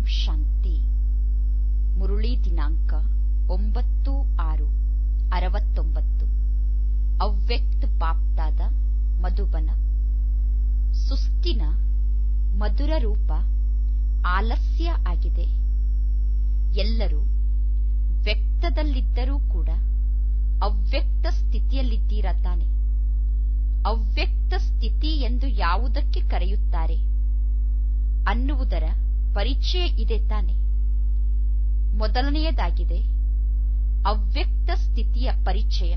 ಶಾಂತಿ ಮುರುಳಿ ದಿನಾಂಕ ಒಂಬತ್ತು ಆರು ಅರವತ್ತೊಂಬತ್ತು ಅವ್ಯಕ್ತ ಬಾಪ್ತಾದ ಮಧುಬನ ಸುಸ್ತಿನ ಮಧುರ ರೂಪ ಆಲಸ್ಯ ಆಗಿದೆ ಎಲ್ಲರೂ ವ್ಯಕ್ತದಲ್ಲಿದ್ದರೂ ಕೂಡ ಅವ್ಯಕ್ತ ಸ್ಥಿತಿಯಲ್ಲಿದ್ದೀರಾ ತಾನೆ ಅವ್ಯಕ್ತ ಸ್ಥಿತಿ ಎಂದು ಯಾವುದಕ್ಕೆ ಕರೆಯುತ್ತಾರೆ ಅನ್ನುವುದರ ಪರಿಚಯ ಇದೆ ತಾನೆ ಮೊದಲನೆಯದಾಗಿದೆ ಅವ್ಯಕ್ತ ಸ್ಥಿತಿಯ ಪರಿಚಯ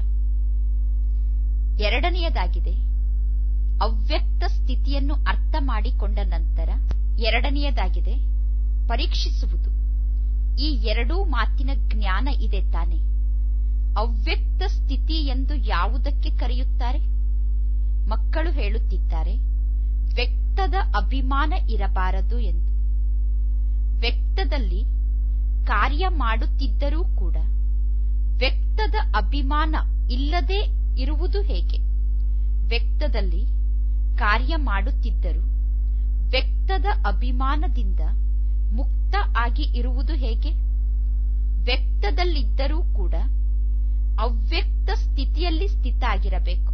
ಎರಡನೆಯದಾಗಿದೆ ಅವ್ಯಕ್ತ ಸ್ಥಿತಿಯನ್ನು ಅರ್ಥ ಮಾಡಿಕೊಂಡ ನಂತರ ಎರಡನೆಯದಾಗಿದೆ ಪರೀಕ್ಷಿಸುವುದು ಈ ಎರಡೂ ಮಾತಿನ ಜ್ಞಾನ ಇದೆ ತಾನೆ ಅವ್ಯಕ್ತ ಸ್ಥಿತಿ ಎಂದು ಯಾವುದಕ್ಕೆ ಕರೆಯುತ್ತಾರೆ ಮಕ್ಕಳು ಹೇಳುತ್ತಿದ್ದಾರೆ ವ್ಯಕ್ತದ ಅಭಿಮಾನ ಇರಬಾರದು ಎಂದು ವ್ಯಕ್ತದಲ್ಲಿ ಕಾರ್ಯ ಮಾಡುತ್ತಿದ್ದರೂ ಕೂಡ ವ್ಯಕ್ತದ ಅಭಿಮಾನ ಇಲ್ಲದೆ ಇರುವುದು ಹೇಗೆ ವ್ಯಕ್ತದಲ್ಲಿ ಕಾರ್ಯ ಮಾಡುತ್ತಿದ್ದರೂ ವ್ಯಕ್ತದ ಅಭಿಮಾನದಿಂದ ಮುಕ್ತ ಆಗಿ ಇರುವುದು ಹೇಗೆ ವ್ಯಕ್ತದಲ್ಲಿದ್ದರೂ ಕೂಡ ಅವ್ಯಕ್ತ ಸ್ಥಿತಿಯಲ್ಲಿ ಸ್ಥಿತ ಆಗಿರಬೇಕು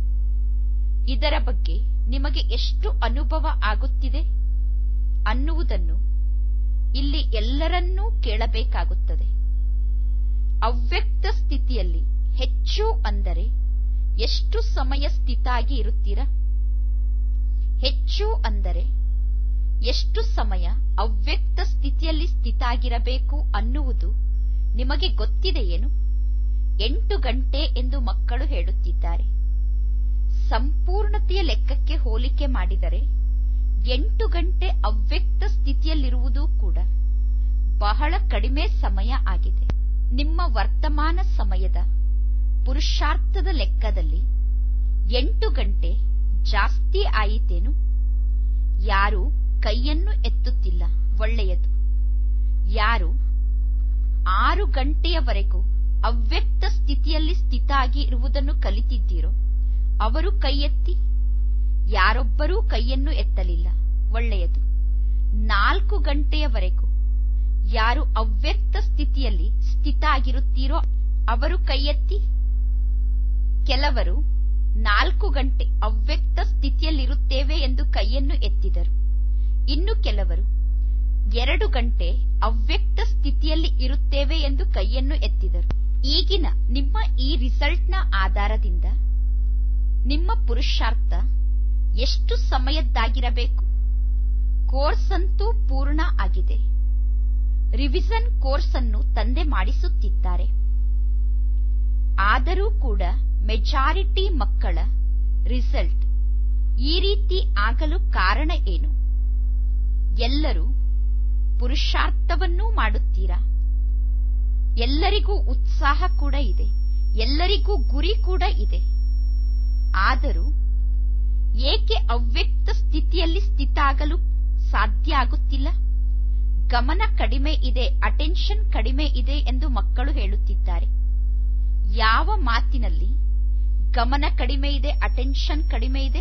ಇದರ ಬಗ್ಗೆ ನಿಮಗೆ ಎಷ್ಟು ಅನುಭವ ಆಗುತ್ತಿದೆ ಅನ್ನುವುದನ್ನು ಇಲ್ಲಿ ಎಲ್ಲರನ್ನೂ ಕೇಳಬೇಕಾಗುತ್ತದೆ ಅವ್ಯಕ್ತ ಸ್ಥಿತಿಯಲ್ಲಿ ಹೆಚ್ಚು ಅಂದರೆ ಎಷ್ಟು ಸಮಯ ಸ್ಥಿತಾಗಿ ಇರುತ್ತೀರಾ ಹೆಚ್ಚು ಅಂದರೆ ಎಷ್ಟು ಸಮಯ ಅವ್ಯಕ್ತ ಸ್ಥಿತಿಯಲ್ಲಿ ಸ್ಥಿತಾಗಿರಬೇಕು ಅನ್ನುವುದು ನಿಮಗೆ ಗೊತ್ತಿದೆಯೇನು ಎಂಟು ಗಂಟೆ ಎಂದು ಮಕ್ಕಳು ಹೇಳುತ್ತಿದ್ದಾರೆ ಸಂಪೂರ್ಣತೆಯ ಲೆಕ್ಕಕ್ಕೆ ಹೋಲಿಕೆ ಮಾಡಿದರೆ ಎಂಟು ಗಂಟೆ ಅವ್ಯಕ್ತ ಸ್ಥಿತಿಯಲ್ಲಿರುವುದು ಕೂಡ ಬಹಳ ಕಡಿಮೆ ಸಮಯ ಆಗಿದೆ ನಿಮ್ಮ ವರ್ತಮಾನ ಸಮಯದ ಪುರುಷಾರ್ಥದ ಲೆಕ್ಕದಲ್ಲಿ ಎಂಟು ಗಂಟೆ ಜಾಸ್ತಿ ಆಯಿತೇನು ಯಾರು ಕೈಯನ್ನು ಎತ್ತುತ್ತಿಲ್ಲ ಒಳ್ಳೆಯದು ಯಾರು ಆರು ಗಂಟೆಯವರೆಗೂ ಅವ್ಯಕ್ತ ಸ್ಥಿತಿಯಲ್ಲಿ ಸ್ಥಿತ ಆಗಿ ಇರುವುದನ್ನು ಕಲಿತಿದ್ದೀರೋ ಅವರು ಕೈ ಎತ್ತಿ ಯಾರೊಬ್ಬರೂ ಕೈಯನ್ನು ಎತ್ತಲಿಲ್ಲ ಒಳ್ಳೆಯದು ನಾಲ್ಕು ಗಂಟೆಯವರೆಗೂ ಯಾರು ಅವ್ಯಕ್ತ ಸ್ಥಿತಿಯಲ್ಲಿ ಸ್ಥಿತ ಆಗಿರುತ್ತೀರೋ ಅವರು ಕೈ ಎತ್ತಿ ಕೆಲವರು ನಾಲ್ಕು ಗಂಟೆ ಅವ್ಯಕ್ತ ಸ್ಥಿತಿಯಲ್ಲಿರುತ್ತೇವೆ ಎಂದು ಕೈಯನ್ನು ಎತ್ತಿದರು ಇನ್ನು ಕೆಲವರು ಎರಡು ಗಂಟೆ ಅವ್ಯಕ್ತ ಸ್ಥಿತಿಯಲ್ಲಿ ಇರುತ್ತೇವೆ ಎಂದು ಕೈಯನ್ನು ಎತ್ತಿದರು ಈಗಿನ ನಿಮ್ಮ ಈ ರಿಸಲ್ಟ್ನ ಆಧಾರದಿಂದ ನಿಮ್ಮ ಪುರುಷಾರ್ಥ ಎಷ್ಟು ಸಮಯದ್ದಾಗಿರಬೇಕು ಕೋರ್ಸ್ ಅಂತೂ ಪೂರ್ಣ ಆಗಿದೆ ರಿವಿಷನ್ ಕೋರ್ಸ್ ಅನ್ನು ತಂದೆ ಮಾಡಿಸುತ್ತಿದ್ದಾರೆ ಆದರೂ ಕೂಡ ಮೆಜಾರಿಟಿ ಮಕ್ಕಳ ರಿಸಲ್ಟ್ ಈ ರೀತಿ ಆಗಲು ಕಾರಣ ಏನು ಎಲ್ಲರೂ ಪುರುಷಾರ್ಥವನ್ನೂ ಮಾಡುತ್ತೀರಾ ಎಲ್ಲರಿಗೂ ಉತ್ಸಾಹ ಕೂಡ ಇದೆ ಎಲ್ಲರಿಗೂ ಗುರಿ ಕೂಡ ಇದೆ ಆದರೂ ಏಕೆ ಅವ್ಯಕ್ತ ಸ್ಥಿತಿಯಲ್ಲಿ ಸ್ಥಿತ ಆಗಲು ಸಾಧ್ಯ ಆಗುತ್ತಿಲ್ಲ ಗಮನ ಕಡಿಮೆ ಇದೆ ಅಟೆನ್ಷನ್ ಕಡಿಮೆ ಇದೆ ಎಂದು ಮಕ್ಕಳು ಹೇಳುತ್ತಿದ್ದಾರೆ ಯಾವ ಮಾತಿನಲ್ಲಿ ಗಮನ ಕಡಿಮೆ ಇದೆ ಅಟೆನ್ಷನ್ ಕಡಿಮೆ ಇದೆ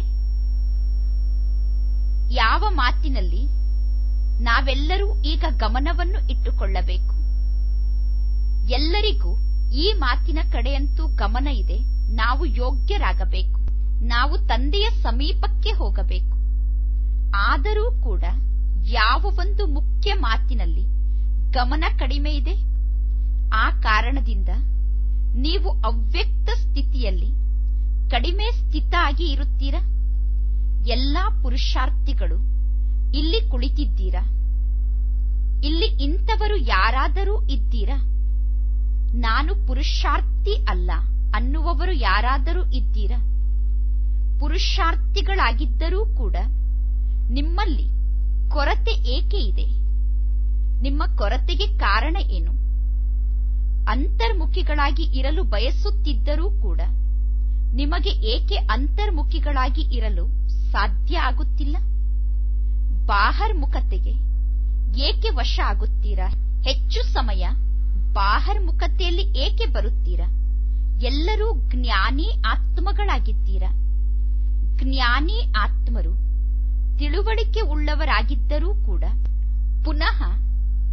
ಯಾವ ಮಾತಿನಲ್ಲಿ ನಾವೆಲ್ಲರೂ ಈಗ ಗಮನವನ್ನು ಇಟ್ಟುಕೊಳ್ಳಬೇಕು ಎಲ್ಲರಿಗೂ ಈ ಮಾತಿನ ಕಡೆಯಂತೂ ಗಮನ ಇದೆ ನಾವು ಯೋಗ್ಯರಾಗಬೇಕು ನಾವು ತಂದೆಯ ಸಮೀಪಕ್ಕೆ ಹೋಗಬೇಕು ಆದರೂ ಕೂಡ ಯಾವ ಒಂದು ಮುಖ್ಯ ಮಾತಿನಲ್ಲಿ ಗಮನ ಕಡಿಮೆ ಇದೆ ಆ ಕಾರಣದಿಂದ ನೀವು ಅವ್ಯಕ್ತ ಸ್ಥಿತಿಯಲ್ಲಿ ಕಡಿಮೆ ಸ್ಥಿತ ಆಗಿ ಇರುತ್ತೀರಾ ಎಲ್ಲಾ ಪುರುಷಾರ್ಥಿಗಳು ಇಲ್ಲಿ ಕುಳಿತಿದ್ದೀರಾ ಇಲ್ಲಿ ಇಂಥವರು ಯಾರಾದರೂ ಇದ್ದೀರಾ ನಾನು ಪುರುಷಾರ್ಥಿ ಅಲ್ಲ ಅನ್ನುವವರು ಯಾರಾದರೂ ಇದ್ದೀರಾ ಪುರುಷಾರ್ಥಿಗಳಾಗಿದ್ದರೂ ಕೂಡ ನಿಮ್ಮಲ್ಲಿ ಕೊರತೆ ಏಕೆ ಇದೆ ನಿಮ್ಮ ಕೊರತೆಗೆ ಕಾರಣ ಏನು ಅಂತರ್ಮುಖಿಗಳಾಗಿ ಇರಲು ಬಯಸುತ್ತಿದ್ದರೂ ಕೂಡ ನಿಮಗೆ ಏಕೆ ಅಂತರ್ಮುಖಿಗಳಾಗಿ ಇರಲು ಸಾಧ್ಯ ಆಗುತ್ತಿಲ್ಲ ಬಾಹರ್ಮುಖತೆಗೆ ಏಕೆ ವಶ ಆಗುತ್ತೀರಾ ಹೆಚ್ಚು ಸಮಯ ಬಾಹರ್ಮುಖತೆಯಲ್ಲಿ ಏಕೆ ಬರುತ್ತೀರಾ ಎಲ್ಲರೂ ಜ್ಞಾನಿ ಆತ್ಮಗಳಾಗಿದ್ದೀರಾ ಜ್ಞಾನಿ ಆತ್ಮರು ತಿಳುವಳಿಕೆ ಉಳ್ಳವರಾಗಿದ್ದರೂ ಕೂಡ ಪುನಃ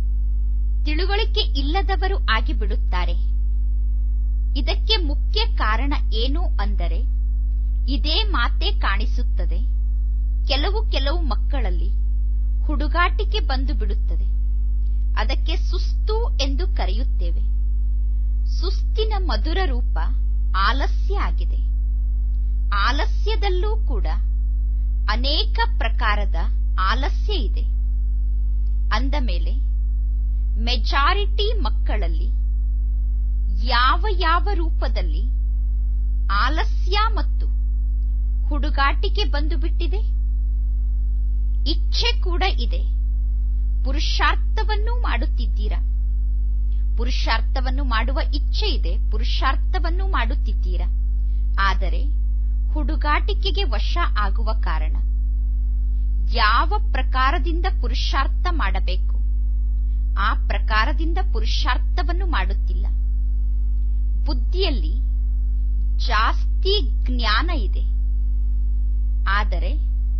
ತಿಳುವಳಿಕೆ ಇಲ್ಲದವರು ಆಗಿಬಿಡುತ್ತಾರೆ ಇದಕ್ಕೆ ಮುಖ್ಯ ಕಾರಣ ಏನು ಅಂದರೆ ಇದೇ ಮಾತೆ ಕಾಣಿಸುತ್ತದೆ ಕೆಲವು ಕೆಲವು ಮಕ್ಕಳಲ್ಲಿ ಹುಡುಗಾಟಿಕೆ ಬಂದು ಬಿಡುತ್ತದೆ ಅದಕ್ಕೆ ಸುಸ್ತು ಎಂದು ಕರೆಯುತ್ತೇವೆ ಸುಸ್ತಿನ ಮಧುರ ರೂಪ ಆಲಸ್ಯ ಆಗಿದೆ ಆಲಸ್ಯದಲ್ಲೂ ಕೂಡ ಅನೇಕ ಪ್ರಕಾರದ ಆಲಸ್ಯ ಇದೆ ಅಂದ ಮೇಲೆ ಮೆಜಾರಿಟಿ ಮಕ್ಕಳಲ್ಲಿ ಯಾವ ಯಾವ ರೂಪದಲ್ಲಿ ಆಲಸ್ಯ ಮತ್ತು ಹುಡುಗಾಟಿಕೆ ಬಂದು ಬಿಟ್ಟಿದೆ ಇಚ್ಛೆ ಕೂಡ ಇದೆ ಪುರುಷಾರ್ಥವನ್ನೂ ಮಾಡುತ್ತಿದ್ದೀರಾ ಪುರುಷಾರ್ಥವನ್ನು ಮಾಡುವ ಇಚ್ಛೆ ಇದೆ ಪುರುಷಾರ್ಥವನ್ನು ಮಾಡುತ್ತಿದ್ದೀರಾ ಆದರೆ ಹುಡುಗಾಟಿಕೆಗೆ ವಶ ಆಗುವ ಕಾರಣ ಯಾವ ಪ್ರಕಾರದಿಂದ ಪುರುಷಾರ್ಥ ಮಾಡಬೇಕು ಆ ಪ್ರಕಾರದಿಂದ ಪುರುಷಾರ್ಥವನ್ನು ಮಾಡುತ್ತಿಲ್ಲ ಬುದ್ಧಿಯಲ್ಲಿ ಜಾಸ್ತಿ ಜ್ಞಾನ ಇದೆ ಆದರೆ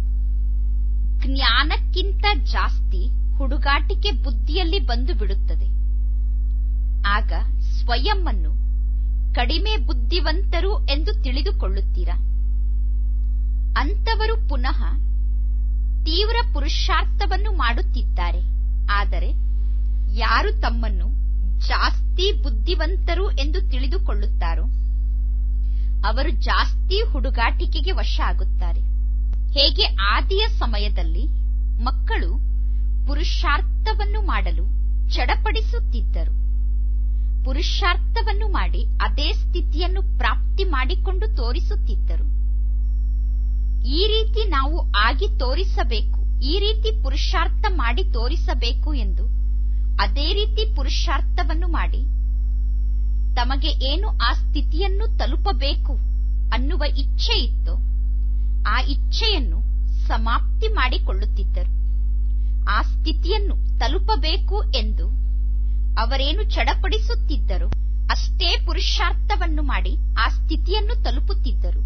ಜ್ಞಾನಕ್ಕಿಂತ ಜಾಸ್ತಿ ಹುಡುಗಾಟಿಕೆ ಬುದ್ಧಿಯಲ್ಲಿ ಬಂದು ಬಿಡುತ್ತದೆ ಆಗ ಸ್ವಯಂ ಅನ್ನು ಕಡಿಮೆ ಬುದ್ಧಿವಂತರು ಎಂದು ತಿಳಿದುಕೊಳ್ಳುತ್ತೀರಾ ಅಂತವರು ಪುನಃ ತೀವ್ರ ಪುರುಷಾರ್ಥವನ್ನು ಮಾಡುತ್ತಿದ್ದಾರೆ ಆದರೆ ಯಾರು ತಮ್ಮನ್ನು ಜಾಸ್ತಿ ಬುದ್ಧಿವಂತರು ಎಂದು ತಿಳಿದುಕೊಳ್ಳುತ್ತಾರೋ ಅವರು ಜಾಸ್ತಿ ಹುಡುಗಾಟಿಕೆಗೆ ವಶ ಆಗುತ್ತಾರೆ ಹೇಗೆ ಆದಿಯ ಸಮಯದಲ್ಲಿ ಮಕ್ಕಳು ಪುರುಷಾರ್ಥವನ್ನು ಮಾಡಲು ಚಡಪಡಿಸುತ್ತಿದ್ದರು ಪುರುಷಾರ್ಥವನ್ನು ಮಾಡಿ ಅದೇ ಸ್ಥಿತಿಯನ್ನು ಪ್ರಾಪ್ತಿ ಮಾಡಿಕೊಂಡು ತೋರಿಸುತ್ತಿದ್ದರು ಈ ರೀತಿ ನಾವು ಆಗಿ ತೋರಿಸಬೇಕು ಈ ರೀತಿ ಪುರುಷಾರ್ಥ ಮಾಡಿ ತೋರಿಸಬೇಕು ಎಂದು ಅದೇ ರೀತಿ ಪುರುಷಾರ್ಥವನ್ನು ಮಾಡಿ ತಮಗೆ ಏನು ಆ ಸ್ಥಿತಿಯನ್ನು ತಲುಪಬೇಕು ಅನ್ನುವ ಇಚ್ಛೆ ಇತ್ತು ಆ ಇಚ್ಛೆಯನ್ನು ಸಮಾಪ್ತಿ ಮಾಡಿಕೊಳ್ಳುತ್ತಿದ್ದರು ಆ ಸ್ಥಿತಿಯನ್ನು ತಲುಪಬೇಕು ಎಂದು ಅವರೇನು ಚಡಪಡಿಸುತ್ತಿದ್ದರು ಅಷ್ಟೇ ಪುರುಷಾರ್ಥವನ್ನು ಮಾಡಿ ಆ ಸ್ಥಿತಿಯನ್ನು ತಲುಪುತ್ತಿದ್ದರು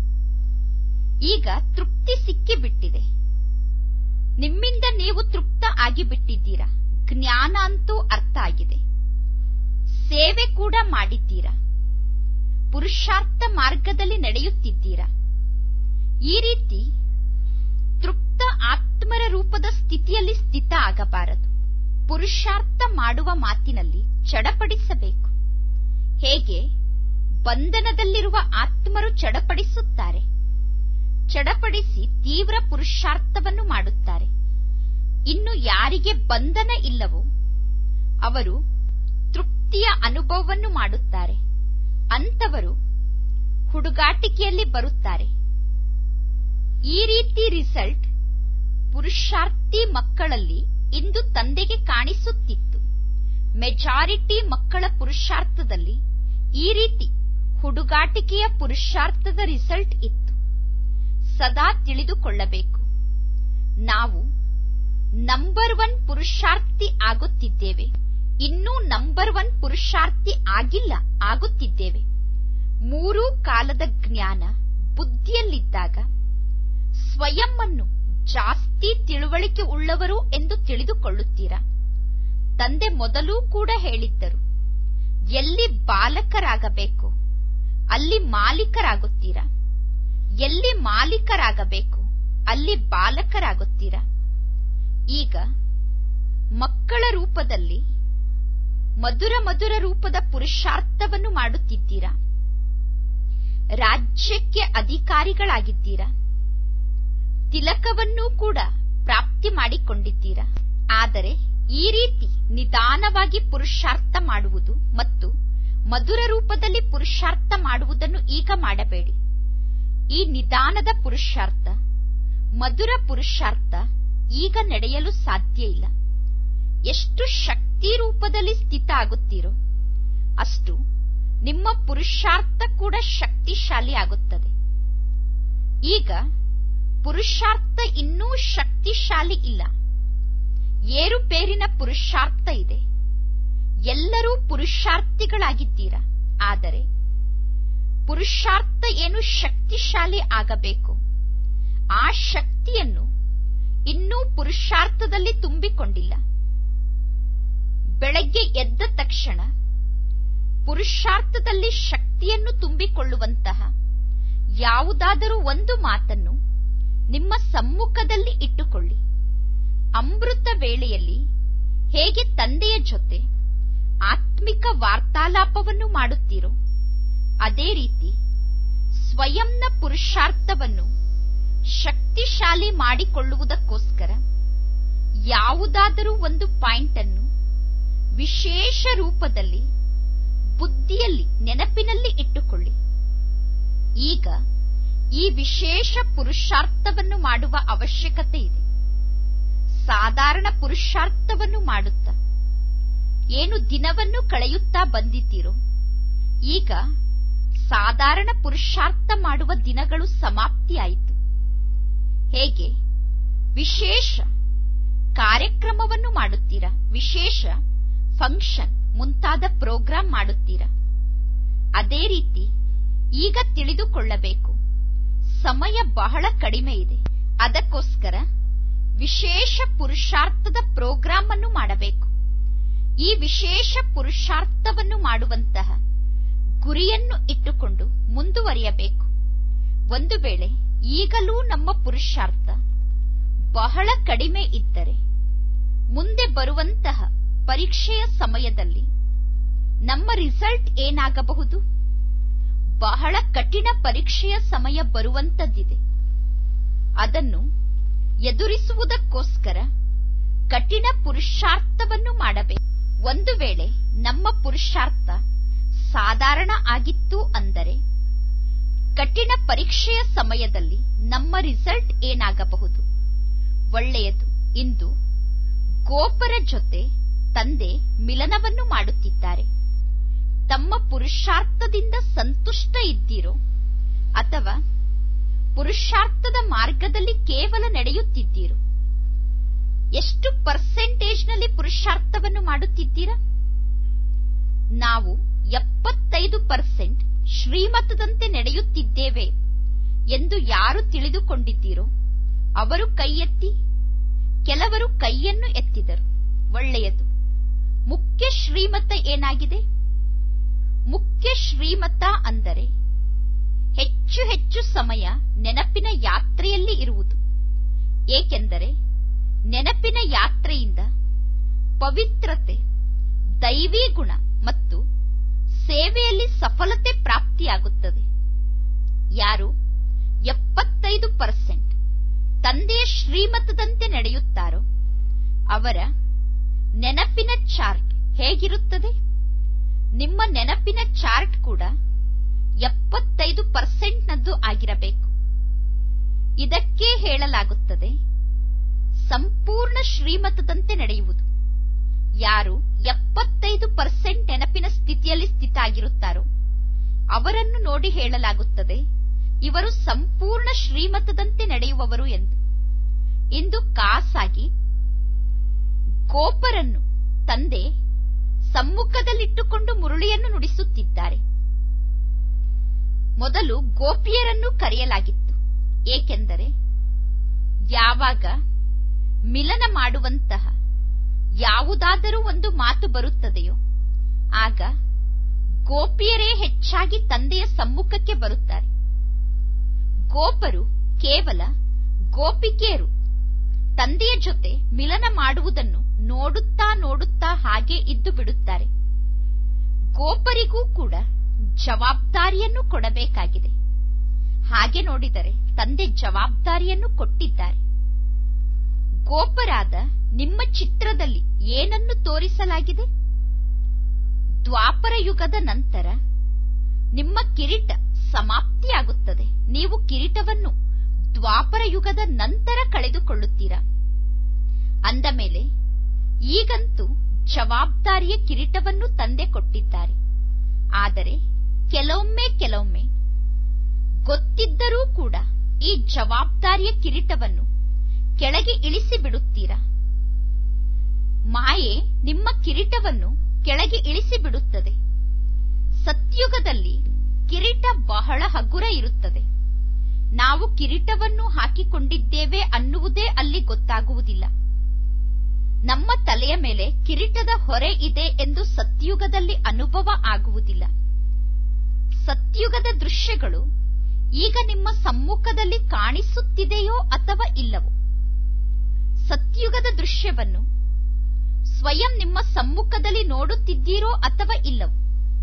ಈಗ ತೃಪ್ತಿ ಸಿಕ್ಕಿಬಿಟ್ಟಿದೆ ನಿಮ್ಮಿಂದ ನೀವು ತೃಪ್ತ ಆಗಿಬಿಟ್ಟಿದ್ದೀರಾ ಜ್ಞಾನ ಅಂತೂ ಅರ್ಥ ಆಗಿದೆ ಸೇವೆ ಕೂಡ ಮಾಡಿದ್ದೀರಾ ಪುರುಷಾರ್ಥ ಮಾರ್ಗದಲ್ಲಿ ನಡೆಯುತ್ತಿದ್ದೀರಾ ಈ ರೀತಿ ತೃಪ್ತ ಆತ್ಮರ ರೂಪದ ಸ್ಥಿತಿಯಲ್ಲಿ ಸ್ಥಿತ ಆಗಬಾರದು ಪುರುಷಾರ್ಥ ಮಾಡುವ ಮಾತಿನಲ್ಲಿ ಚಡಪಡಿಸಬೇಕು ಹೇಗೆ ಬಂಧನದಲ್ಲಿರುವ ಆತ್ಮರು ಚಡಪಡಿಸುತ್ತಾರೆ ಚಡಪಡಿಸಿ ತೀವ್ರ ಪುರುಷಾರ್ಥವನ್ನು ಮಾಡುತ್ತಾರೆ ಇನ್ನು ಯಾರಿಗೆ ಬಂಧನ ಇಲ್ಲವೋ ಅವರು ತೃಪ್ತಿಯ ಅನುಭವವನ್ನು ಮಾಡುತ್ತಾರೆ ಅಂತವರು ಹುಡುಗಾಟಿಕೆಯಲ್ಲಿ ಬರುತ್ತಾರೆ ಈ ರೀತಿ ರಿಸಲ್ಟ್ ಪುರುಷಾರ್ಥಿ ಮಕ್ಕಳಲ್ಲಿ ಇಂದು ತಂದೆಗೆ ಕಾಣಿಸುತ್ತಿತ್ತು ಮೆಜಾರಿಟಿ ಮಕ್ಕಳ ಪುರುಷಾರ್ಥದಲ್ಲಿ ಈ ರೀತಿ ಹುಡುಗಾಟಿಕೆಯ ಪುರುಷಾರ್ಥದ ರಿಸಲ್ಟ್ ಇತ್ತು ಸದಾ ತಿಳಿದುಕೊಳ್ಳಬೇಕು ನಾವು ನಂಬರ್ ಒನ್ ಪುರುಷಾರ್ಥಿ ಆಗುತ್ತಿದ್ದೇವೆ ಇನ್ನೂ ನಂಬರ್ ಒನ್ ಪುರುಷಾರ್ಥಿ ಆಗಿಲ್ಲ ಆಗುತ್ತಿದ್ದೇವೆ ಮೂರೂ ಕಾಲದ ಜ್ಞಾನ ಬುದ್ಧಿಯಲ್ಲಿದ್ದಾಗ ಸ್ವಯಂ ಅನ್ನು ಜಾಸ್ತಿ ತಿಳುವಳಿಕೆ ಉಳ್ಳವರು ಎಂದು ತಿಳಿದುಕೊಳ್ಳುತ್ತೀರಾ ತಂದೆ ಮೊದಲೂ ಕೂಡ ಹೇಳಿದ್ದರು ಎಲ್ಲಿ ಬಾಲಕರಾಗಬೇಕು ಅಲ್ಲಿ ಮಾಲೀಕರಾಗುತ್ತೀರಾ ಎಲ್ಲಿ ಮಾಲೀಕರಾಗಬೇಕು ಅಲ್ಲಿ ಬಾಲಕರಾಗುತ್ತೀರಾ ಈಗ ಮಕ್ಕಳ ರೂಪದಲ್ಲಿ ಮಧುರ ಮಧುರ ರೂಪದ ಪುರುಷಾರ್ಥವನ್ನು ಮಾಡುತ್ತಿದ್ದೀರಾ ರಾಜ್ಯಕ್ಕೆ ಅಧಿಕಾರಿಗಳಾಗಿದ್ದೀರಾ ತಿಲಕವನ್ನೂ ಕೂಡ ಪ್ರಾಪ್ತಿ ಮಾಡಿಕೊಂಡಿದ್ದೀರಾ ಆದರೆ ಈ ರೀತಿ ನಿಧಾನವಾಗಿ ಪುರುಷಾರ್ಥ ಮಾಡುವುದು ಮತ್ತು ಮಧುರ ರೂಪದಲ್ಲಿ ಪುರುಷಾರ್ಥ ಮಾಡುವುದನ್ನು ಈಗ ಮಾಡಬೇಡಿ ಈ ನಿಧಾನದ ಪುರುಷಾರ್ಥ ಮಧುರ ಪುರುಷಾರ್ಥ ಈಗ ನಡೆಯಲು ಸಾಧ್ಯ ಇಲ್ಲ ಎಷ್ಟು ಶಕ್ತಿ ರೂಪದಲ್ಲಿ ಸ್ಥಿತ ಆಗುತ್ತೀರೋ ಅಷ್ಟು ನಿಮ್ಮ ಪುರುಷಾರ್ಥ ಕೂಡ ಶಕ್ತಿಶಾಲಿ ಆಗುತ್ತದೆ ಈಗ ಪುರುಷಾರ್ಥ ಇನ್ನೂ ಶಕ್ತಿಶಾಲಿ ಇಲ್ಲ ಏರುಪೇರಿನ ಪುರುಷಾರ್ಥ ಇದೆ ಎಲ್ಲರೂ ಪುರುಷಾರ್ಥಿಗಳಾಗಿದ್ದೀರಾ ಆದರೆ ಪುರುಷಾರ್ಥ ಏನು ಶಕ್ತಿಶಾಲಿ ಆಗಬೇಕು ಆ ಶಕ್ತಿಯನ್ನು ಇನ್ನೂ ಪುರುಷಾರ್ಥದಲ್ಲಿ ತುಂಬಿಕೊಂಡಿಲ್ಲ ಬೆಳಗ್ಗೆ ಎದ್ದ ತಕ್ಷಣ ಪುರುಷಾರ್ಥದಲ್ಲಿ ಶಕ್ತಿಯನ್ನು ತುಂಬಿಕೊಳ್ಳುವಂತಹ ಯಾವುದಾದರೂ ಒಂದು ಮಾತನ್ನು ನಿಮ್ಮ ಸಮ್ಮುಖದಲ್ಲಿ ಇಟ್ಟುಕೊಳ್ಳಿ ಅಮೃತ ವೇಳೆಯಲ್ಲಿ ಹೇಗೆ ತಂದೆಯ ಜೊತೆ ಆತ್ಮಿಕ ವಾರ್ತಾಲಾಪವನ್ನು ಮಾಡುತ್ತೀರೋ ಅದೇ ರೀತಿ ಸ್ವಯಂನ ಪುರುಷಾರ್ಥವನ್ನು ಶಕ್ತಿಶಾಲಿ ಮಾಡಿಕೊಳ್ಳುವುದಕ್ಕೋಸ್ಕರ ಯಾವುದಾದರೂ ಒಂದು ಪಾಯಿಂಟ್ ಅನ್ನು ವಿಶೇಷ ರೂಪದಲ್ಲಿ ಬುದ್ಧಿಯಲ್ಲಿ ನೆನಪಿನಲ್ಲಿ ಇಟ್ಟುಕೊಳ್ಳಿ ಈಗ ಈ ವಿಶೇಷ ಪುರುಷಾರ್ಥವನ್ನು ಮಾಡುವ ಅವಶ್ಯಕತೆ ಇದೆ ಸಾಧಾರಣ ಪುರುಷಾರ್ಥವನ್ನು ಮಾಡುತ್ತಾ ಏನು ದಿನವನ್ನು ಕಳೆಯುತ್ತಾ ಬಂದಿದ್ದೀರೋ ಈಗ ಸಾಧಾರಣ ಪುರುಷಾರ್ಥ ಮಾಡುವ ದಿನಗಳು ಸಮಾಪ್ತಿಯಾಯಿತು ಹೇಗೆ ವಿಶೇಷ ಕಾರ್ಯಕ್ರಮವನ್ನು ಮಾಡುತ್ತೀರಾ ವಿಶೇಷ ಫಂಕ್ಷನ್ ಮುಂತಾದ ಪ್ರೋಗ್ರಾಂ ಮಾಡುತ್ತೀರಾ ಅದೇ ರೀತಿ ಈಗ ತಿಳಿದುಕೊಳ್ಳಬೇಕು ಸಮಯ ಬಹಳ ಕಡಿಮೆ ಇದೆ ಅದಕ್ಕೋಸ್ಕರ ವಿಶೇಷ ಪುರುಷಾರ್ಥದ ಪ್ರೋಗ್ರಾಂ ಅನ್ನು ಮಾಡಬೇಕು ಈ ವಿಶೇಷ ಪುರುಷಾರ್ಥವನ್ನು ಮಾಡುವಂತಹ ಗುರಿಯನ್ನು ಇಟ್ಟುಕೊಂಡು ಮುಂದುವರಿಯಬೇಕು ಒಂದು ವೇಳೆ ಈಗಲೂ ನಮ್ಮ ಪುರುಷಾರ್ಥ ಬಹಳ ಕಡಿಮೆ ಇದ್ದರೆ ಮುಂದೆ ಬರುವಂತಹ ಪರೀಕ್ಷೆಯ ಸಮಯದಲ್ಲಿ ನಮ್ಮ ರಿಸಲ್ಟ್ ಏನಾಗಬಹುದು ಬಹಳ ಕಠಿಣ ಪರೀಕ್ಷೆಯ ಸಮಯ ಬರುವಂತದ್ದಿದೆ ಅದನ್ನು ಎದುರಿಸುವುದಕ್ಕೋಸ್ಕರ ಕಠಿಣ ಪುರುಷಾರ್ಥವನ್ನು ಮಾಡಬೇಕು ಒಂದು ವೇಳೆ ನಮ್ಮ ಪುರುಷಾರ್ಥ ಸಾಧಾರಣ ಆಗಿತ್ತು ಅಂದರೆ ಕಠಿಣ ಪರೀಕ್ಷೆಯ ಸಮಯದಲ್ಲಿ ನಮ್ಮ ರಿಸಲ್ಟ್ ಏನಾಗಬಹುದು ಒಳ್ಳೆಯದು ಇಂದು ಗೋಪರ ಜೊತೆ ತಂದೆ ಮಿಲನವನ್ನು ಮಾಡುತ್ತಿದ್ದಾರೆ ತಮ್ಮ ಪುರುಷಾರ್ಥದಿಂದ ಸಂತುಷ್ಟ ಇದ್ದೀರೋ ಅಥವಾ ಪುರುಷಾರ್ಥದ ಮಾರ್ಗದಲ್ಲಿ ಕೇವಲ ನಡೆಯುತ್ತಿದ್ದೀರೋ ಎಷ್ಟು ಪರ್ಸೆಂಟೇಜ್ನಲ್ಲಿ ಪುರುಷಾರ್ಥವನ್ನು ಮಾಡುತ್ತಿದ್ದೀರಾ ನಾವು ಎಪ್ಪತ್ತೈದು ಪರ್ಸೆಂಟ್ ಶ್ರೀಮತದಂತೆ ನಡೆಯುತ್ತಿದ್ದೇವೆ ಎಂದು ಯಾರು ತಿಳಿದುಕೊಂಡಿದ್ದೀರೋ ಅವರು ಕೈ ಎತ್ತಿ ಕೆಲವರು ಕೈಯನ್ನು ಎತ್ತಿದರು ಒಳ್ಳೆಯದು ಮುಖ್ಯ ಶ್ರೀಮತ ಏನಾಗಿದೆ ಮುಖ್ಯ ಶ್ರೀಮತ ಅಂದರೆ ಹೆಚ್ಚು ಹೆಚ್ಚು ಸಮಯ ನೆನಪಿನ ಯಾತ್ರೆಯಲ್ಲಿ ಇರುವುದು ಏಕೆಂದರೆ ನೆನಪಿನ ಯಾತ್ರೆಯಿಂದ ಪವಿತ್ರತೆ ದೈವಿ ಗುಣ ಮತ್ತು ಸೇವೆಯಲ್ಲಿ ಸಫಲತೆ ಪ್ರಾಪ್ತಿಯಾಗುತ್ತದೆ ಯಾರು ಎಪ್ಪತ್ತೈದು ಪರ್ಸೆಂಟ್ ತಂದೆಯ ಶ್ರೀಮತದಂತೆ ನಡೆಯುತ್ತಾರೋ ಅವರ ನೆನಪಿನ ಚಾರ್ಟ್ ಹೇಗಿರುತ್ತದೆ ನಿಮ್ಮ ನೆನಪಿನ ಚಾರ್ಟ್ ಕೂಡ ಎಪ್ಪತ್ತೈದು ಪರ್ಸೆಂಟ್ನದ್ದು ಆಗಿರಬೇಕು ಇದಕ್ಕೆ ಹೇಳಲಾಗುತ್ತದೆ ಸಂಪೂರ್ಣ ಶ್ರೀಮತದಂತೆ ನಡೆಯುವುದು ಯಾರು ಎಪ್ಪತ್ತೈದು ಪರ್ಸೆಂಟ್ ನೆನಪಿನ ಸ್ಥಿತಿಯಲ್ಲಿ ಸ್ಥಿತ ಆಗಿರುತ್ತಾರೋ ಅವರನ್ನು ನೋಡಿ ಹೇಳಲಾಗುತ್ತದೆ ಇವರು ಸಂಪೂರ್ಣ ಶ್ರೀಮತದಂತೆ ನಡೆಯುವವರು ಎಂದು ಇಂದು ಕಾಸಾಗಿ ಗೋಪರನ್ನು ತಂದೆ ಸಮ್ಮುಖದಲ್ಲಿಟ್ಟುಕೊಂಡು ಮುರುಳಿಯನ್ನು ನುಡಿಸುತ್ತಿದ್ದಾರೆ ಮೊದಲು ಗೋಪಿಯರನ್ನು ಕರೆಯಲಾಗಿತ್ತು ಏಕೆಂದರೆ ಯಾವಾಗ ಮಿಲನ ಮಾಡುವಂತಹ ಯಾವುದಾದರೂ ಒಂದು ಮಾತು ಬರುತ್ತದೆಯೋ ಆಗ ಗೋಪಿಯರೇ ಹೆಚ್ಚಾಗಿ ತಂದೆಯ ಸಮ್ಮುಖಕ್ಕೆ ಬರುತ್ತಾರೆ ಗೋಪರು ಕೇವಲ ಗೋಪಿಕೆಯರು ತಂದೆಯ ಜೊತೆ ಮಿಲನ ಮಾಡುವುದನ್ನು ನೋಡುತ್ತಾ ನೋಡುತ್ತಾ ಹಾಗೆ ಇದ್ದು ಬಿಡುತ್ತಾರೆ ಗೋಪರಿಗೂ ಕೂಡ ಜವಾಬ್ದಾರಿಯನ್ನು ಕೊಡಬೇಕಾಗಿದೆ ಹಾಗೆ ನೋಡಿದರೆ ತಂದೆ ಜವಾಬ್ದಾರಿಯನ್ನು ಕೊಟ್ಟಿದ್ದಾರೆ ಗೋಪರಾದ ನಿಮ್ಮ ಚಿತ್ರದಲ್ಲಿ ಏನನ್ನು ತೋರಿಸಲಾಗಿದೆ ದ್ವಾಪರ ಯುಗದ ನಂತರ ನಿಮ್ಮ ಕಿರೀಟ ಸಮಾಪ್ತಿಯಾಗುತ್ತದೆ ನೀವು ಕಿರೀಟವನ್ನು ದ್ವಾಪರ ಯುಗದ ನಂತರ ಕಳೆದುಕೊಳ್ಳುತ್ತೀರಾ ಅಂದ ಮೇಲೆ ಈಗಂತೂ ಜವಾಬ್ದಾರಿಯ ಕಿರೀಟವನ್ನು ತಂದೆ ಕೊಟ್ಟಿದ್ದಾರೆ ಆದರೆ ಕೆಲವೊಮ್ಮೆ ಕೆಲವೊಮ್ಮೆ ಗೊತ್ತಿದ್ದರೂ ಕೂಡ ಈ ಜವಾಬ್ದಾರಿಯ ಕಿರೀಟವನ್ನು ಕೆಳಗೆ ಇಳಿಸಿ ಬಿಡುತ್ತೀರಾ ಮಾಯೆ ನಿಮ್ಮ ಕಿರೀಟವನ್ನು ಕೆಳಗೆ ಇಳಿಸಿ ಬಿಡುತ್ತದೆ ಸತ್ಯುಗದಲ್ಲಿ ಕಿರೀಟ ಬಹಳ ಹಗುರ ಇರುತ್ತದೆ ನಾವು ಕಿರೀಟವನ್ನು ಹಾಕಿಕೊಂಡಿದ್ದೇವೆ ಅನ್ನುವುದೇ ಅಲ್ಲಿ ಗೊತ್ತಾಗುವುದಿಲ್ಲ ನಮ್ಮ ತಲೆಯ ಮೇಲೆ ಕಿರೀಟದ ಹೊರೆ ಇದೆ ಎಂದು ಸತ್ಯುಗದಲ್ಲಿ ಅನುಭವ ಆಗುವುದಿಲ್ಲ ಸತ್ಯುಗದ ದೃಶ್ಯಗಳು ಈಗ ನಿಮ್ಮ ಸಮ್ಮುಖದಲ್ಲಿ ಕಾಣಿಸುತ್ತಿದೆಯೋ ಅಥವಾ ಇಲ್ಲವೋ ಸತ್ಯುಗದ ದೃಶ್ಯವನ್ನು ಸ್ವಯಂ ನಿಮ್ಮ ಸಮ್ಮುಖದಲ್ಲಿ ನೋಡುತ್ತಿದ್ದೀರೋ ಅಥವಾ ಇಲ್ಲವೋ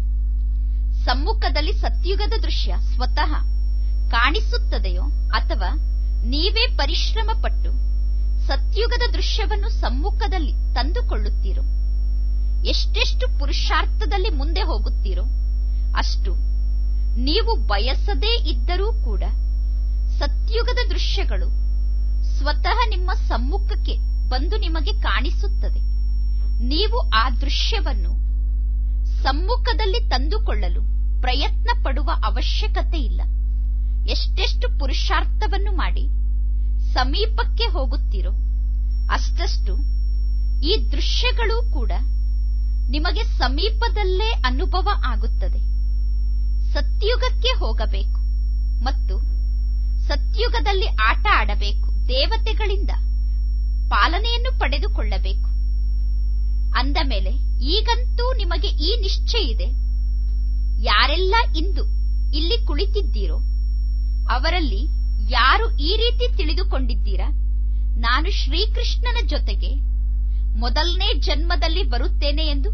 ಸಮ್ಮುಖದಲ್ಲಿ ಸತ್ಯುಗದ ದೃಶ್ಯ ಸ್ವತಃ ಕಾಣಿಸುತ್ತದೆಯೋ ಅಥವಾ ನೀವೇ ಪರಿಶ್ರಮ ಪಟ್ಟು ಸತ್ಯುಗದ ದೃಶ್ಯವನ್ನು ಸಮ್ಮುಖದಲ್ಲಿ ತಂದುಕೊಳ್ಳುತ್ತೀರೋ ಎಷ್ಟೆಷ್ಟು ಪುರುಷಾರ್ಥದಲ್ಲಿ ಮುಂದೆ ಹೋಗುತ್ತೀರೋ ಅಷ್ಟು ನೀವು ಬಯಸದೇ ಇದ್ದರೂ ಕೂಡ ಸತ್ಯುಗದ ದೃಶ್ಯಗಳು ಸ್ವತಃ ನಿಮ್ಮ ಸಮ್ಮುಖಕ್ಕೆ ಬಂದು ನಿಮಗೆ ಕಾಣಿಸುತ್ತದೆ ನೀವು ಆ ದೃಶ್ಯವನ್ನು ಸಮ್ಮುಖದಲ್ಲಿ ತಂದುಕೊಳ್ಳಲು ಪ್ರಯತ್ನ ಪಡುವ ಅವಶ್ಯಕತೆ ಇಲ್ಲ ಎಷ್ಟೆಷ್ಟು ಪುರುಷಾರ್ಥವನ್ನು ಮಾಡಿ ಸಮೀಪಕ್ಕೆ ಹೋಗುತ್ತೀರೋ ಅಷ್ಟಷ್ಟು ಈ ದೃಶ್ಯಗಳು ಕೂಡ ನಿಮಗೆ ಸಮೀಪದಲ್ಲೇ ಅನುಭವ ಆಗುತ್ತದೆ ಸತ್ಯುಗಕ್ಕೆ ಹೋಗಬೇಕು ಮತ್ತು ಸತ್ಯುಗದಲ್ಲಿ ಆಟ ಆಡಬೇಕು ದೇವತೆಗಳಿಂದ ಪಾಲನೆಯನ್ನು ಪಡೆದುಕೊಳ್ಳಬೇಕು ಅಂದ ಮೇಲೆ ಈಗಂತೂ ನಿಮಗೆ ಈ ನಿಶ್ಚಯ ಇದೆ ಯಾರೆಲ್ಲ ಇಂದು ಇಲ್ಲಿ ಕುಳಿತಿದ್ದೀರೋ ಅವರಲ್ಲಿ ಯಾರು ಈ ರೀತಿ ತಿಳಿದುಕೊಂಡಿದ್ದೀರಾ ನಾನು ಶ್ರೀಕೃಷ್ಣನ ಜೊತೆಗೆ ಮೊದಲನೇ ಜನ್ಮದಲ್ಲಿ ಬರುತ್ತೇನೆ ಎಂದು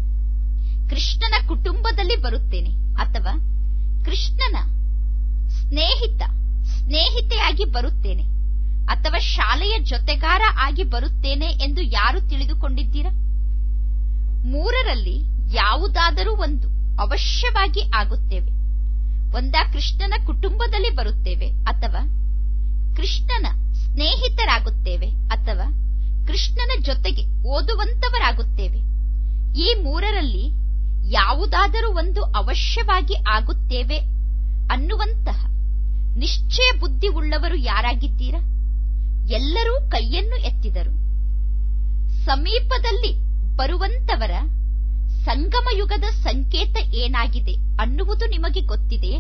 ಕೃಷ್ಣನ ಕುಟುಂಬದಲ್ಲಿ ಬರುತ್ತೇನೆ ಅಥವಾ ಕೃಷ್ಣನ ಸ್ನೇಹಿತ ಸ್ನೇಹಿತೆಯಾಗಿ ಬರುತ್ತೇನೆ ಅಥವಾ ಶಾಲೆಯ ಜೊತೆಗಾರ ಆಗಿ ಬರುತ್ತೇನೆ ಎಂದು ಯಾರು ತಿಳಿದುಕೊಂಡಿದ್ದೀರಾ ಮೂರರಲ್ಲಿ ಯಾವುದಾದರೂ ಒಂದು ಅವಶ್ಯವಾಗಿ ಆಗುತ್ತೇವೆ ಒಂದ ಕೃಷ್ಣನ ಕುಟುಂಬದಲ್ಲಿ ಬರುತ್ತೇವೆ ಅಥವಾ ಕೃಷ್ಣನ ಸ್ನೇಹಿತರಾಗುತ್ತೇವೆ ಅಥವಾ ಕೃಷ್ಣನ ಜೊತೆಗೆ ಓದುವಂತವರಾಗುತ್ತೇವೆ ಈ ಮೂರರಲ್ಲಿ ಯಾವುದಾದರೂ ಒಂದು ಅವಶ್ಯವಾಗಿ ಆಗುತ್ತೇವೆ ಅನ್ನುವಂತಹ ನಿಶ್ಚಯ ಬುದ್ಧಿ ಉಳ್ಳವರು ಯಾರಾಗಿದ್ದೀರಾ ಎಲ್ಲರೂ ಕೈಯನ್ನು ಎತ್ತಿದರು ಸಮೀಪದಲ್ಲಿ ಬರುವಂತವರ ಸಂಗಮ ಯುಗದ ಸಂಕೇತ ಏನಾಗಿದೆ ಅನ್ನುವುದು ನಿಮಗೆ ಗೊತ್ತಿದೆಯೇ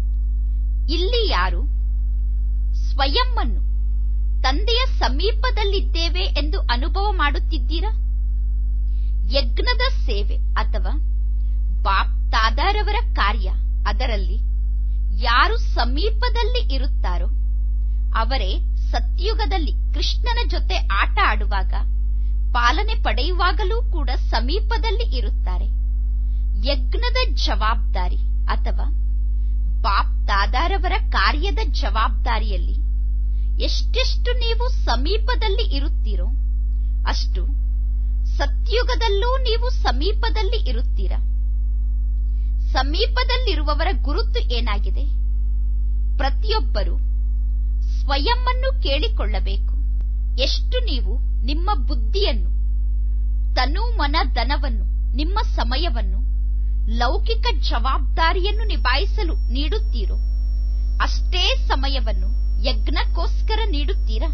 ಇಲ್ಲಿ ಯಾರು ಸ್ವಯಂವನ್ನು ತಂದೆಯ ಸಮೀಪದಲ್ಲಿದ್ದೇವೆ ಎಂದು ಅನುಭವ ಮಾಡುತ್ತಿದ್ದೀರಾ ಯಜ್ಞದ ಸೇವೆ ಅಥವಾ ಬಾಪ್ ತಾದಾರವರ ಕಾರ್ಯ ಅದರಲ್ಲಿ ಯಾರು ಸಮೀಪದಲ್ಲಿ ಇರುತ್ತಾರೋ ಅವರೇ ಸತ್ಯುಗದಲ್ಲಿ ಕೃಷ್ಣನ ಜೊತೆ ಆಟ ಆಡುವಾಗ ಪಾಲನೆ ಪಡೆಯುವಾಗಲೂ ಕೂಡ ಸಮೀಪದಲ್ಲಿ ಇರುತ್ತಾರೆ ಯಜ್ಞದ ಜವಾಬ್ದಾರಿ ಅಥವಾ ಬಾಪ್ ದಾದಾರವರ ಕಾರ್ಯದ ಜವಾಬ್ದಾರಿಯಲ್ಲಿ ಎಷ್ಟೆಷ್ಟು ನೀವು ಸಮೀಪದಲ್ಲಿ ಇರುತ್ತೀರೋ ಅಷ್ಟು ಸತ್ಯುಗದಲ್ಲೂ ನೀವು ಸಮೀಪದಲ್ಲಿ ಇರುತ್ತೀರಾ ಸಮೀಪದಲ್ಲಿರುವವರ ಗುರುತು ಏನಾಗಿದೆ ಪ್ರತಿಯೊಬ್ಬರು ಸ್ವಯಂವನ್ನು ಕೇಳಿಕೊಳ್ಳಬೇಕು ಎಷ್ಟು ನೀವು ನಿಮ್ಮ ಬುದ್ಧಿಯನ್ನು ತನು ಮನ ಧನವನ್ನು ನಿಮ್ಮ ಸಮಯವನ್ನು ಲೌಕಿಕ ಜವಾಬ್ದಾರಿಯನ್ನು ನಿಭಾಯಿಸಲು ನೀಡುತ್ತೀರೋ ಅಷ್ಟೇ ಸಮಯವನ್ನು ಯಜ್ಞಕ್ಕೋಸ್ಕರ ನೀಡುತ್ತೀರಾ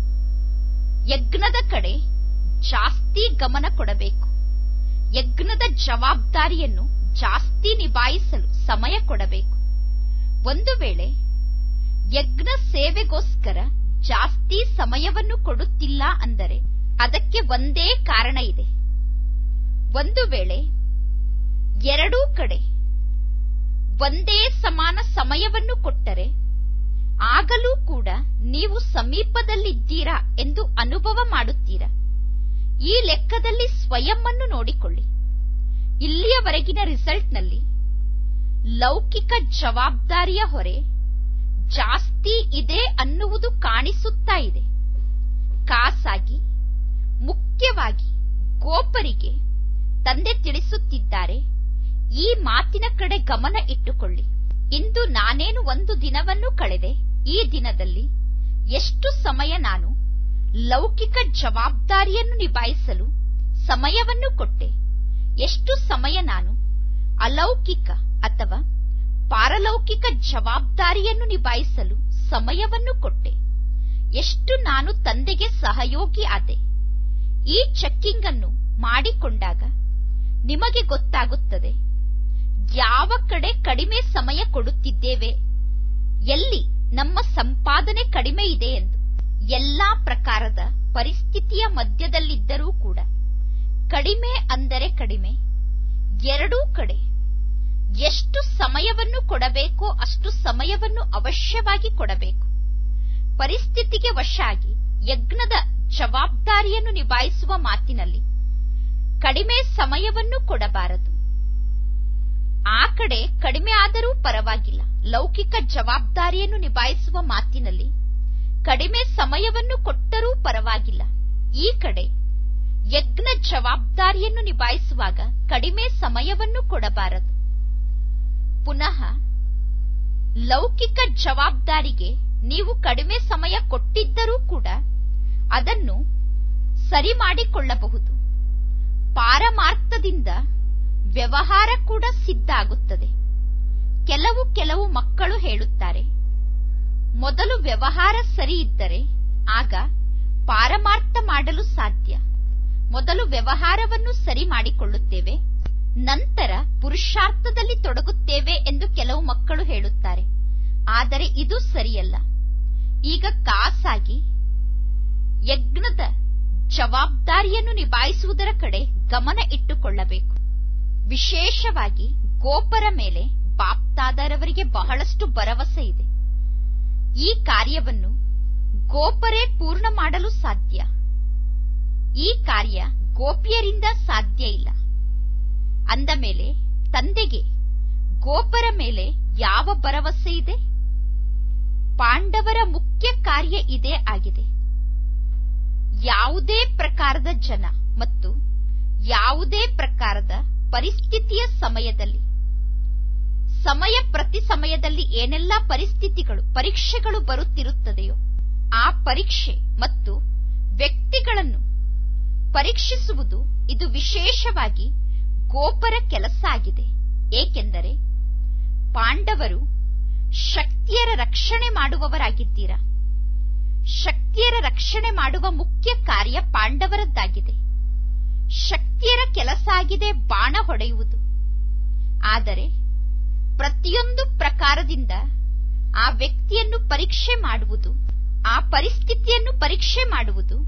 ಯಜ್ಞದ ಕಡೆ ಜಾಸ್ತಿ ಗಮನ ಕೊಡಬೇಕು ಯಜ್ಞದ ಜವಾಬ್ದಾರಿಯನ್ನು ಜಾಸ್ತಿ ನಿಭಾಯಿಸಲು ಸಮಯ ಕೊಡಬೇಕು ಒಂದು ವೇಳೆ ಯಜ್ಞ ಸೇವೆಗೋಸ್ಕರ ಜಾಸ್ತಿ ಸಮಯವನ್ನು ಕೊಡುತ್ತಿಲ್ಲ ಅಂದರೆ ಅದಕ್ಕೆ ಒಂದೇ ಕಾರಣ ಇದೆ ಒಂದು ವೇಳೆ ಎರಡೂ ಕಡೆ ಒಂದೇ ಸಮಾನ ಸಮಯವನ್ನು ಕೊಟ್ಟರೆ ಆಗಲೂ ಕೂಡ ನೀವು ಸಮೀಪದಲ್ಲಿದ್ದೀರಾ ಎಂದು ಅನುಭವ ಮಾಡುತ್ತೀರಾ ಈ ಲೆಕ್ಕದಲ್ಲಿ ಸ್ವಯಂವನ್ನು ನೋಡಿಕೊಳ್ಳಿ ಇಲ್ಲಿಯವರೆಗಿನ ರಿಸಲ್ಟ್ನಲ್ಲಿ ಲೌಕಿಕ ಜವಾಬ್ದಾರಿಯ ಹೊರೆ ಜಾಸ್ತಿ ಇದೆ ಅನ್ನುವುದು ಕಾಣಿಸುತ್ತಾ ಇದೆ ಖಾಸಾಗಿ ಮುಖ್ಯವಾಗಿ ಗೋಪರಿಗೆ ತಂದೆ ತಿಳಿಸುತ್ತಿದ್ದಾರೆ ಈ ಮಾತಿನ ಕಡೆ ಗಮನ ಇಟ್ಟುಕೊಳ್ಳಿ ಇಂದು ನಾನೇನು ಒಂದು ದಿನವನ್ನು ಕಳೆದೆ ಈ ದಿನದಲ್ಲಿ ಎಷ್ಟು ಸಮಯ ನಾನು ಲೌಕಿಕ ಜವಾಬ್ದಾರಿಯನ್ನು ನಿಭಾಯಿಸಲು ಸಮಯವನ್ನು ಕೊಟ್ಟೆ ಎಷ್ಟು ಸಮಯ ನಾನು ಅಲೌಕಿಕ ಅಥವಾ ಪಾರಲೌಕಿಕ ಜವಾಬ್ದಾರಿಯನ್ನು ನಿಭಾಯಿಸಲು ಸಮಯವನ್ನು ಕೊಟ್ಟೆ ಎಷ್ಟು ನಾನು ತಂದೆಗೆ ಸಹಯೋಗಿ ಆದೆ ಈ ಚೆಕ್ಕಿಂಗ್ ಅನ್ನು ಮಾಡಿಕೊಂಡಾಗ ನಿಮಗೆ ಗೊತ್ತಾಗುತ್ತದೆ ಯಾವ ಕಡೆ ಕಡಿಮೆ ಸಮಯ ಕೊಡುತ್ತಿದ್ದೇವೆ ಎಲ್ಲಿ ನಮ್ಮ ಸಂಪಾದನೆ ಕಡಿಮೆ ಇದೆ ಎಂದು ಎಲ್ಲಾ ಪ್ರಕಾರದ ಪರಿಸ್ಥಿತಿಯ ಮಧ್ಯದಲ್ಲಿದ್ದರೂ ಕೂಡ ಕಡಿಮೆ ಅಂದರೆ ಕಡಿಮೆ ಎರಡೂ ಕಡೆ ಎಷ್ಟು ಸಮಯವನ್ನು ಕೊಡಬೇಕೋ ಅಷ್ಟು ಸಮಯವನ್ನು ಅವಶ್ಯವಾಗಿ ಕೊಡಬೇಕು ಪರಿಸ್ಥಿತಿಗೆ ವಶ ಆಗಿ ಯಜ್ಞದ ಜವಾಬ್ದಾರಿಯನ್ನು ನಿಭಾಯಿಸುವ ಮಾತಿನಲ್ಲಿ ಕಡಿಮೆ ಸಮಯವನ್ನು ಕೊಡಬಾರದು ಆ ಕಡೆ ಕಡಿಮೆ ಆದರೂ ಪರವಾಗಿಲ್ಲ ಲೌಕಿಕ ಜವಾಬ್ದಾರಿಯನ್ನು ನಿಭಾಯಿಸುವ ಮಾತಿನಲ್ಲಿ ಕಡಿಮೆ ಸಮಯವನ್ನು ಕೊಟ್ಟರೂ ಪರವಾಗಿಲ್ಲ ಈ ಕಡೆ ಯಜ್ಞ ಜವಾಬ್ದಾರಿಯನ್ನು ನಿಭಾಯಿಸುವಾಗ ಕಡಿಮೆ ಸಮಯವನ್ನು ಕೊಡಬಾರದು ಪುನಃ ಲೌಕಿಕ ಜವಾಬ್ದಾರಿಗೆ ನೀವು ಕಡಿಮೆ ಸಮಯ ಕೊಟ್ಟಿದ್ದರೂ ಕೂಡ ಅದನ್ನು ಸರಿ ಮಾಡಿಕೊಳ್ಳಬಹುದು ಪಾರಮಾರ್ಥದಿಂದ ವ್ಯವಹಾರ ಕೂಡ ಸಿದ್ಧ ಆಗುತ್ತದೆ ಕೆಲವು ಕೆಲವು ಮಕ್ಕಳು ಹೇಳುತ್ತಾರೆ ಮೊದಲು ವ್ಯವಹಾರ ಸರಿ ಇದ್ದರೆ ಆಗ ಪಾರಮಾರ್ಥ ಮಾಡಲು ಸಾಧ್ಯ ಮೊದಲು ವ್ಯವಹಾರವನ್ನು ಸರಿ ಮಾಡಿಕೊಳ್ಳುತ್ತೇವೆ ನಂತರ ಪುರುಷಾರ್ಥದಲ್ಲಿ ತೊಡಗುತ್ತೇವೆ ಎಂದು ಕೆಲವು ಮಕ್ಕಳು ಹೇಳುತ್ತಾರೆ ಆದರೆ ಇದು ಸರಿಯಲ್ಲ ಈಗ ಕಾಸಾಗಿ ಯಜ್ಞದ ಜವಾಬ್ದಾರಿಯನ್ನು ನಿಭಾಯಿಸುವುದರ ಕಡೆ ಗಮನ ಇಟ್ಟುಕೊಳ್ಳಬೇಕು ವಿಶೇಷವಾಗಿ ಗೋಪರ ಮೇಲೆ ಬಾಪ್ತಾದರವರಿಗೆ ಬಹಳಷ್ಟು ಭರವಸೆ ಇದೆ ಈ ಕಾರ್ಯವನ್ನು ಗೋಪರೇ ಪೂರ್ಣ ಮಾಡಲು ಸಾಧ್ಯ ಈ ಕಾರ್ಯ ಗೋಪಿಯರಿಂದ ಸಾಧ್ಯ ಇಲ್ಲ ಅಂದ ಮೇಲೆ ತಂದೆಗೆ ಗೋಪರ ಮೇಲೆ ಯಾವ ಭರವಸೆ ಇದೆ ಪಾಂಡವರ ಮುಖ್ಯ ಕಾರ್ಯ ಇದೇ ಆಗಿದೆ ಯಾವುದೇ ಪ್ರಕಾರದ ಜನ ಮತ್ತು ಯಾವುದೇ ಪ್ರಕಾರದ ಪರಿಸ್ಥಿತಿಯ ಸಮಯದಲ್ಲಿ ಸಮಯ ಪ್ರತಿ ಸಮಯದಲ್ಲಿ ಏನೆಲ್ಲ ಪರಿಸ್ಥಿತಿಗಳು ಪರೀಕ್ಷೆಗಳು ಬರುತ್ತಿರುತ್ತದೆಯೋ ಆ ಪರೀಕ್ಷೆ ಮತ್ತು ವ್ಯಕ್ತಿಗಳನ್ನು ಪರೀಕ್ಷಿಸುವುದು ಇದು ವಿಶೇಷವಾಗಿ ಗೋಪರ ಕೆಲಸ ಆಗಿದೆ ಏಕೆಂದರೆ ಪಾಂಡವರು ಶಕ್ತಿಯರ ರಕ್ಷಣೆ ಮಾಡುವವರಾಗಿದ್ದೀರಾ ಶಕ್ತಿಯರ ರಕ್ಷಣೆ ಮಾಡುವ ಮುಖ್ಯ ಕಾರ್ಯ ಪಾಂಡವರದ್ದಾಗಿದೆ ಶಕ್ತಿಯರ ಕೆಲಸ ಆಗಿದೆ ಬಾಣ ಹೊಡೆಯುವುದು ಆದರೆ ಪ್ರತಿಯೊಂದು ಪ್ರಕಾರದಿಂದ ಆ ವ್ಯಕ್ತಿಯನ್ನು ಪರೀಕ್ಷೆ ಮಾಡುವುದು ಆ ಪರಿಸ್ಥಿತಿಯನ್ನು ಪರೀಕ್ಷೆ ಮಾಡುವುದು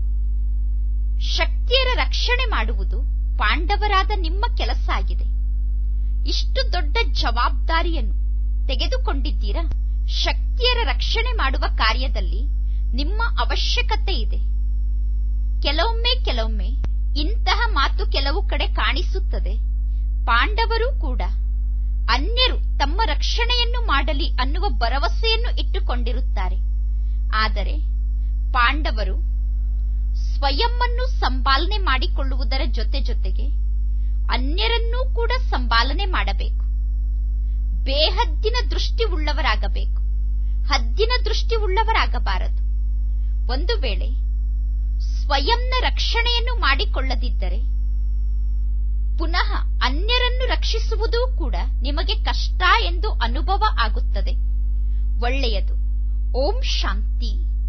ಶಕ್ತಿಯರ ರಕ್ಷಣೆ ಮಾಡುವುದು ಪಾಂಡವರಾದ ನಿಮ್ಮ ಕೆಲಸ ಆಗಿದೆ ಇಷ್ಟು ದೊಡ್ಡ ಜವಾಬ್ದಾರಿಯನ್ನು ತೆಗೆದುಕೊಂಡಿದ್ದೀರಾ ಶಕ್ತಿಯರ ರಕ್ಷಣೆ ಮಾಡುವ ಕಾರ್ಯದಲ್ಲಿ ನಿಮ್ಮ ಅವಶ್ಯಕತೆ ಇದೆ ಕೆಲವೊಮ್ಮೆ ಕೆಲವೊಮ್ಮೆ ಇಂತಹ ಮಾತು ಕೆಲವು ಕಡೆ ಕಾಣಿಸುತ್ತದೆ ಪಾಂಡವರು ಕೂಡ ಅನ್ಯರು ತಮ್ಮ ರಕ್ಷಣೆಯನ್ನು ಮಾಡಲಿ ಅನ್ನುವ ಭರವಸೆಯನ್ನು ಇಟ್ಟುಕೊಂಡಿರುತ್ತಾರೆ ಆದರೆ ಪಾಂಡವರು ಸ್ವಯಂವನ್ನು ಸಂಪಾಲನೆ ಮಾಡಿಕೊಳ್ಳುವುದರ ಜೊತೆ ಜೊತೆಗೆ ಅನ್ಯರನ್ನೂ ಕೂಡ ಸಂಪಾಲನೆ ಮಾಡಬೇಕು ಬೇಹದ್ದಿನ ದೃಷ್ಟಿ ಉಳ್ಳವರಾಗಬೇಕು ಹದ್ದಿನ ದೃಷ್ಟಿ ಉಳ್ಳವರಾಗಬಾರದು ಒಂದು ವೇಳೆ ಸ್ವಯಂನ ರಕ್ಷಣೆಯನ್ನು ಮಾಡಿಕೊಳ್ಳದಿದ್ದರೆ ಪುನಃ ಅನ್ಯರನ್ನು ರಕ್ಷಿಸುವುದೂ ಕೂಡ ನಿಮಗೆ ಕಷ್ಟ ಎಂದು ಅನುಭವ ಆಗುತ್ತದೆ ಒಳ್ಳೆಯದು ಓಂ ಶಾಂತಿ